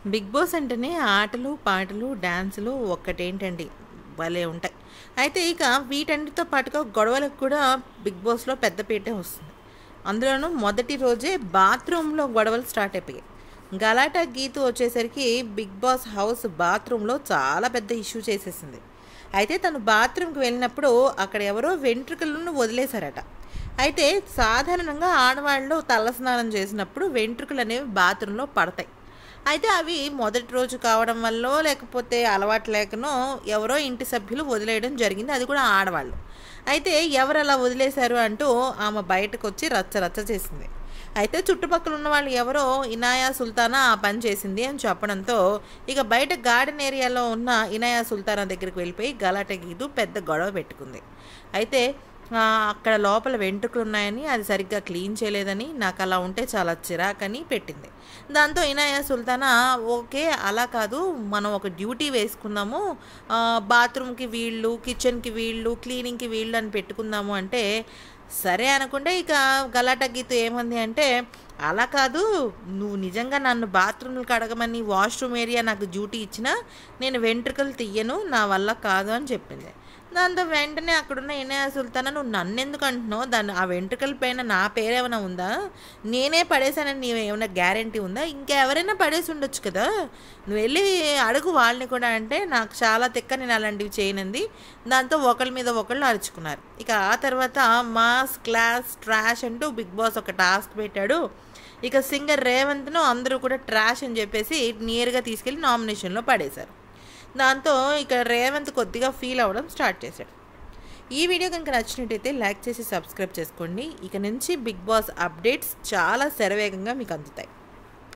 big boss అంటేనే ఆటలు పాటలు డ్యాన్సులు ఒక్కటేంటండి భలే ఉంటాయి అయితే ఇక వీటన్నిటితో పాటుగా గొడవలకు కూడా బిగ్ బాస్లో పెద్దపీటే వస్తుంది అందులోనూ మొదటి రోజే బాత్రూంలో గొడవలు స్టార్ట్ అయిపోయాయి గలాటా గీతు వచ్చేసరికి బిగ్ బాస్ హౌస్ బాత్రూంలో చాలా పెద్ద ఇష్యూ చేసేసింది అయితే తను బాత్రూమ్కి వెళ్ళినప్పుడు అక్కడ ఎవరో వెంట్రుకలను వదిలేశారట అయితే సాధారణంగా ఆడవాళ్ళు తలస్నానం చేసినప్పుడు వెంట్రుకలు అనేవి బాత్రూంలో పడతాయి అయితే అవి మొదటి రోజు కావడం వల్ల లేకపోతే అలవాటు లేకనో ఎవరో ఇంటి సభ్యులు వదిలేయడం జరిగింది అది కూడా ఆడవాళ్ళు అయితే ఎవరు అలా వదిలేశారు అంటూ ఆమె బయటకు వచ్చి రచ్చ రచ్చ చేసింది అయితే చుట్టుపక్కల ఉన్న వాళ్ళు ఎవరో ఇనాయా సుల్తానా ఆ పని చేసింది అని చెప్పడంతో ఇక బయట గార్డెన్ ఏరియాలో ఉన్న ఇనాయా సుల్తానా దగ్గరికి వెళ్ళిపోయి గలాట గీదు పెద్ద గొడవ పెట్టుకుంది అయితే ఆ, అక్కడ లోపల వెంట్రుకలు ఉన్నాయని అది సరిగ్గా క్లీన్ చేయలేదని నాకు అలా ఉంటే చాలా చిరాకని పెట్టింది దాంతో ఇనాయా సుల్తానా ఓకే అలా కాదు మనం ఒక డ్యూటీ వేసుకుందాము ఆ, బాత్రూమ్కి వీళ్ళు కిచెన్కి వీళ్ళు క్లీనింగ్కి వీళ్ళు అని పెట్టుకుందాము అంటే సరే అనుకుంటే ఇక గలాటా గీత ఏమంది అంటే అలా కాదు నువ్వు నిజంగా నన్ను బాత్రూమ్లు కడగమని వాష్రూమ్ ఏరియా నాకు డ్యూటీ ఇచ్చినా నేను వెంట్రుకలు తీయను నా వల్ల కాదు అని చెప్పింది దాంతో వెంటనే అక్కడున్న ఇనయ సుల్తానా నువ్వు నన్ను ఎందుకు అంటున్నావు దాన్ని ఆ వెంట్రుకల పైన నా పేరు ఏమైనా ఉందా నేనే పడేసానని నీవు ఏమైనా గ్యారంటీ ఉందా ఇంకెవరైనా పడేసి ఉండొచ్చు కదా నువ్వు వెళ్ళి అడుగు వాళ్ళని కూడా అంటే నాకు చాలా తిక్క నేను అలాంటివి చేయనంది దాంతో ఒకళ్ళ మీద ఒకళ్ళు అరుచుకున్నారు ఇక ఆ తర్వాత మాస్ క్లాస్ ట్రాష్ అంటూ బిగ్ బాస్ ఒక టాస్క్ పెట్టాడు ఇక సింగర్ రేవంత్ను అందరూ కూడా ట్రాష్ అని చెప్పేసి నియర్గా తీసుకెళ్ళి నామినేషన్లో పడేశారు దాంతో ఇక రేవంత్ కొద్దిగా ఫీల్ అవ్వడం స్టార్ట్ చేశాడు ఈ వీడియో కనుక నచ్చినట్టయితే లైక్ చేసి సబ్స్క్రైబ్ చేసుకోండి ఇక నుంచి బిగ్ బాస్ అప్డేట్స్ చాలా శరవేగంగా మీకు అందుతాయి